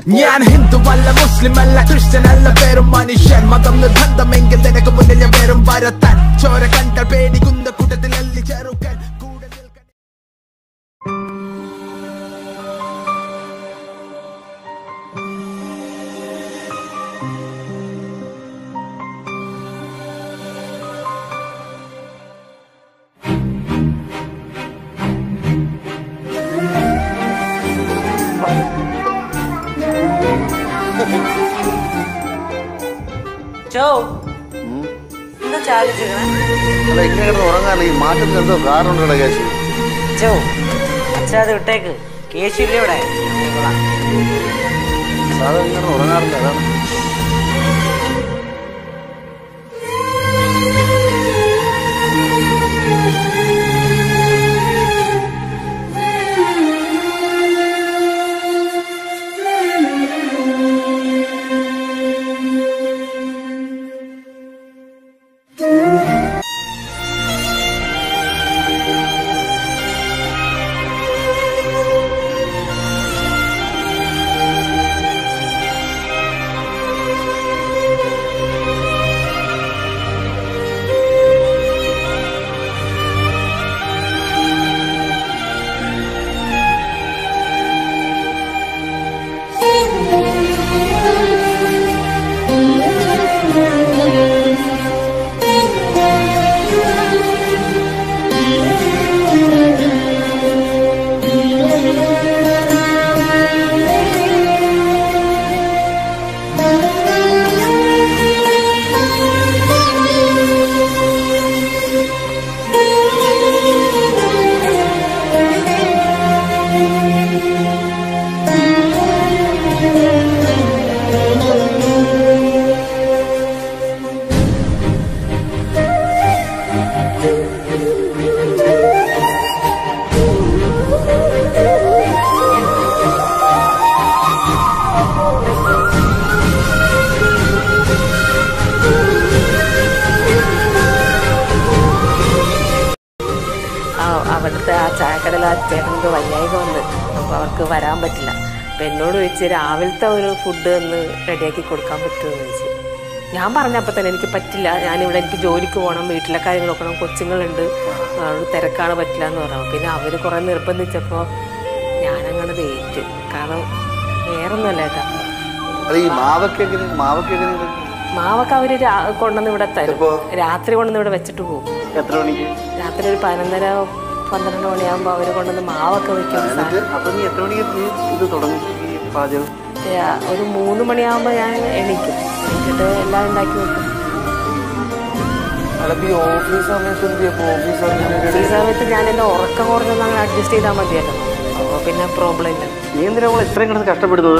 ഞാൻ ഹിന്ദു അല്ല മുസ്ലിം അല്ല ക്രിസ്ത്യൻ അല്ല പേരും മനുഷ്യൻ മതം നിർബന്ധമെങ്കിൽ നിനക്ക് മുന്നിൽ ഞാൻ പേരും വരത്താൻ ചോര കണ്ടാൽ പേടിക്കുന്ന കൂട്ടത്തിൽ അല്ലി ചെറുക്കൻ കൂടെ നിൽക്കാൻ ചോ എന്താ ചാലിച്ചിരിക്കണേ അല്ല ഇങ്ങനെ കിടന്ന് ഉറങ്ങാൻ ഈ മാറ്റത്തിന് എന്തോ കാരണമുണ്ടോ കേശു ചോ അച്ഛാ അത് വിട്ടേക്ക് കേശുല്ലേ ഇവിടെ കൊള്ളാം. സാധാരണ ഇങ്ങനെ ഉറങ്ങാറില്ല അതാണ് ആ അവിടുത്തെ ആ ചായക്കടയിൽ ആ ചേട്ടൻ്റെ വയ്യായിക വന്ന് അപ്പോൾ അവർക്ക് വരാൻ പറ്റില്ല അപ്പം എന്നോട് ചോദിച്ച് രാവിലത്തെ ഒരു ഫുഡ് ഒന്ന് റെഡിയാക്കി കൊടുക്കാൻ പറ്റുമോ എന്ന് ചോദിച്ചു ഞാൻ പറഞ്ഞപ്പോൾ തന്നെ എനിക്ക് പറ്റില്ല ഞാനിവിടെ എനിക്ക് ജോലിക്ക് പോകണം വീട്ടിലെ കാര്യങ്ങൾ നോക്കണം കൊച്ചുങ്ങളുണ്ട് അതുകൊണ്ട് തിരക്കാണ് പറ്റില്ല എന്ന് പറഞ്ഞു പിന്നെ അവർ കുറേ നിർബന്ധിച്ചപ്പോൾ ഞാനങ്ങനെ ഏറ്റു കാരണം വേറൊന്നുമല്ല ഏട്ടാ അത് ഈ മാവൊക്കെ എങ്ങനെ മാവൊക്കെ എങ്ങനെ മാവൊക്കെ അവർ കൊണ്ടുവന്ന് ഇവിടെ തരും എപ്പോ? രാത്രി കൊണ്ടുവന്ന് ഇവിടെ വെച്ചിട്ട് പോകും എത്ര മണിക്ക് രാത്രി ഒരു പതിനൊന്നര പന്ത്രണ്ട് മണിയാകുമ്പോൾ അവർ കൊണ്ടുവന്ന് മാവൊക്കെ വെക്കും എന്നിട്ട് അപ്പൊ നീ എത്ര മണിക്ക് നീ ഇത് തുടങ്ങും ഈ പാചകം രാ- ഒരു മൂന്ന് മണിയാകുമ്പോൾ ഞാൻ എണീക്കും എണീറ്റിട്ട് എല്ലാം ഉണ്ടാക്കി വെക്കും അല്ല ഈ ഓഫീസ് സമയത്ത് എന്ത് ചെയ്യും ഓഫീസ് ഈ സമയത്ത് ഞാൻ എൻ്റെ ഉറക്കം കുറഞ്ഞൊന്ന് അങ്ങനെ അഡ്ജസ്റ്റ് ചെയ്താൽ മതിയല്ലോ അപ്പോൾ പിന്നെ പ്രോബ്ലം ഇല്ല നീ എന്തിനാ നമ്മൾ ഇത്രയും കിടന്ന് കഷ്ടപ്പെടുന്നത്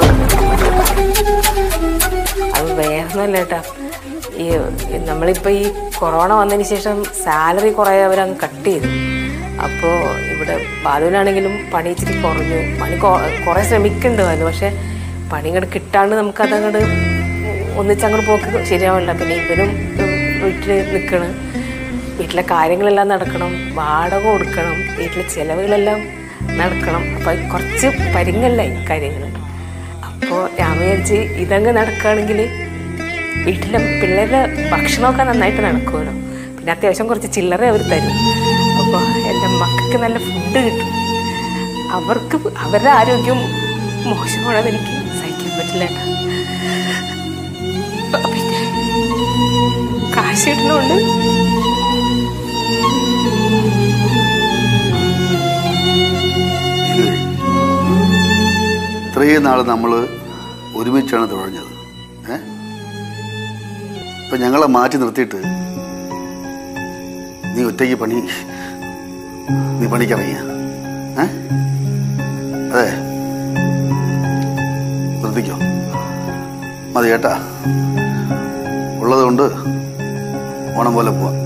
അത് വേറൊന്നുമല്ല ഏട്ടാ ഈ നമ്മളിപ്പോൾ ഈ കൊറോണ വന്നതിന് ശേഷം സാലറി കുറേ അവരങ്ങ് കട്ട് ചെയ്തു അപ്പോൾ ഇവിടെ ബാലുവിനാണെങ്കിലും പണി ഇച്ചിരി കുറഞ്ഞു പണി കൊ- കുറേ ശ്രമിക്കുന്നുണ്ട് ബാലു പക്ഷേ പണി ഇങ്ങോട്ട് കിട്ടാണ്ട് നമുക്കതങ്ങോട്ട് ഒന്നിച്ചങ്ങോട്ട് പോക്ക് ശരിയാവില്ല പിന്നെ ഇവനും വീട്ടിൽ നിൽക്കണം വീട്ടിലെ കാര്യങ്ങളെല്ലാം നടക്കണം വാടക കൊടുക്കണം വീട്ടിലെ ചിലവുകളെല്ലാം നടക്കണം അപ്പോൾ കുറച്ച് പരിങ്ങല്ല ഈ കാര്യങ്ങൾ അപ്പോൾ ഞാൻ വിചാരിച്ച് ഇതങ്ങ് നടക്കുകയാണെങ്കിൽ വീട്ടിലെ പിള്ളേരുടെ ഭക്ഷണമൊക്കെ നന്നായിട്ട് നടക്കുമല്ലോ പിന്നെ അത്യാവശ്യം കുറച്ച് ചില്ലറ അവർ തരും അപ്പോൾ എൻ്റെ മക്കൾക്ക് നല്ല ഫുഡ് കിട്ടും അവർക്ക് അവരുടെ ആരോഗ്യം മോശമാണെന്ന് എനിക്ക് സഹിക്കാൻ പറ്റില്ല ഏട്ടാ. പിന്നെ കാശ് കിട്ടുന്നുണ്ട് ഇത് ഇത്രയും നാൾ നമ്മൾ ഒരുമിച്ചാണ് തുഴഞ്ഞത് ഏ ഇപ്പൊ ഞങ്ങളെ മാറ്റി നിർത്തിയിട്ട് നീ ഒറ്റയ്ക്ക് പണി നീ പണിക്കിറങ്ങിയ ഏ അതെ ശ്രദ്ധിക്കോ മതി കേട്ടാ ഉള്ളത് കൊണ്ട് ഓണം പോലെ പോവാം